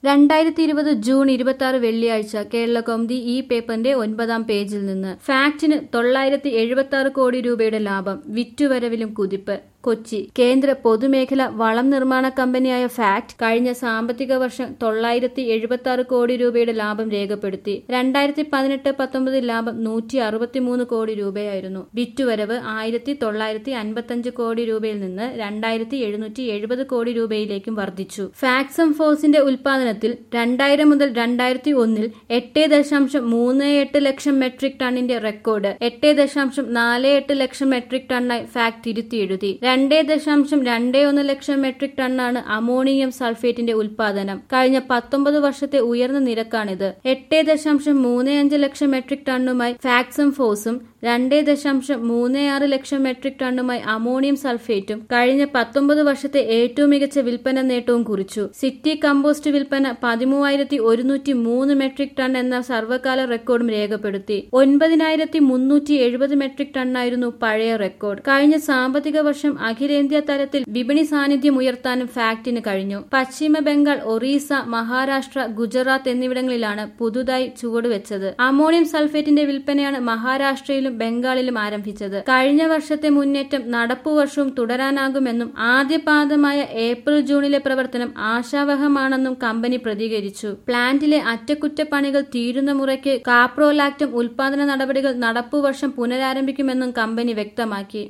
രണ്ടായിരത്തി ഇരുപത് ജൂൺ ഇരുപത്തി ആറ് വെള്ളിയാഴ്ച കേരള കൗമുദി ഈ പേപ്പറിന്റെ ഒൻപതാം പേജിൽ നിന്ന് ഫാക്ടിന് തൊള്ളായിരത്തി എഴുപത്തി ആറ് കോടി രൂപയുടെ ലാഭം വിറ്റുവരവിലും കുതിപ്പ് കൊച്ചി കേന്ദ്ര പൊതുമേഖല വളം നിർമ്മാണ കമ്പനിയായ ഫാക്ട് കഴിഞ്ഞ സാമ്പത്തിക വർഷം തൊള്ളായിരത്തി എഴുപത്തി ആറ് കോടി രൂപയുടെ ലാഭം രേഖപ്പെടുത്തി രണ്ടായിരത്തി പതിനെട്ട് പത്തൊമ്പത് ലാഭം നൂറ്റി അറുപത്തിമൂന്ന് കോടി രൂപയായിരുന്നു വിറ്റുവരവ് ആയിരത്തി തൊള്ളായിരത്തി അൻപത്തഞ്ച് കോടി രൂപയിൽ നിന്ന് രണ്ടായിരത്തി എഴുന്നൂറ്റി എഴുപത് കോടി രൂപയിലേക്കും വർദ്ധിച്ചു ഫാക്സം ഫോഴ്സിന്റെ ഉൽപാദനത്തിൽ രണ്ടായിരം മുതൽ രണ്ടായിരത്തി ഒന്നിൽ എട്ട് ദശാംശം മൂന്ന് എട്ട് ലക്ഷം മെട്രിക് ടണ്ണിന്റെ റെക്കോർഡ് എട്ട് ദശാംശം നാല് എട്ട് ലക്ഷം മെട്രിക് ടണ്ണായി ഫാക്ട് തിരുത്തി എഴുതി രണ്ടേ ദശാംശം രണ്ടേ ഒന്ന് ലക്ഷം മെട്രിക് ടണ്ണാണ് അമോണിയം സൾഫേറ്റിന്റെ ഉൽപാദനം കഴിഞ്ഞ പത്തൊമ്പത് വർഷത്തെ ഉയർന്ന നിരക്കാണിത് എട്ട് ദശാംശം മൂന്ന് അഞ്ച് ലക്ഷം മെട്രിക് ടണ്ണുമായി ഫാക്സം ഫോഴ്സും രണ്ടേ ദശാംശം മൂന്ന് ആറ് ലക്ഷം മെട്രിക് ടണ്ണുമായി അമോണിയം സൾഫേറ്റും കഴിഞ്ഞ പത്തൊമ്പത് വർഷത്തെ ഏറ്റവും മികച്ച വിൽപ്പന നേട്ടവും കുറിച്ചു സിറ്റി കമ്പോസ്റ്റ് വിൽപ്പന പതിമൂവായിരത്തി ഒരുന്നൂറ്റി മൂന്ന് മെട്രിക് ടൺ എന്ന സർവകാല റെക്കോർഡും രേഖപ്പെടുത്തി ഒൻപതിനായിരത്തി മുന്നൂറ്റി എഴുപത് മെട്രിക് ടണ്ണായിരുന്നു പഴയ റെക്കോർഡ് കഴിഞ്ഞ സാമ്പത്തിക വർഷം അഖിലേന്ത്യാ തലത്തിൽ വിപണി സാന്നിധ്യം ഉയർത്താനും ഫാക്ടിന് കഴിഞ്ഞു പശ്ചിമ ബംഗാൾ ഒറീസ മഹാരാഷ്ട്ര ഗുജറാത്ത് എന്നിവിടങ്ങളിലാണ് പുതുതായി ചുവടുവെച്ചത് അമോണിയം സൾഫേറ്റിന്റെ വിൽപ്പനയാണ് മഹാരാഷ്ട്രയിലും ബംഗാളിലും ആരംഭിച്ചത് കഴിഞ്ഞ വർഷത്തെ മുന്നേറ്റം നടപ്പുവർഷവും തുടരാനാകുമെന്നും ആദ്യപാദമായ ഏപ്രിൽ ജൂണിലെ പ്രവർത്തനം ആശാവഹമാണെന്നും കമ്പനി പ്രതികരിച്ചു പ്ലാന്റിലെ അറ്റകുറ്റപ്പണികൾ തീരുന്ന മുറയ്ക്ക് കാപ്രോലാക്ടം ഉൽപാദന നടപടികൾ നടപ്പുവർഷം പുനരാരംഭിക്കുമെന്നും കമ്പനി വ്യക്തമാക്കി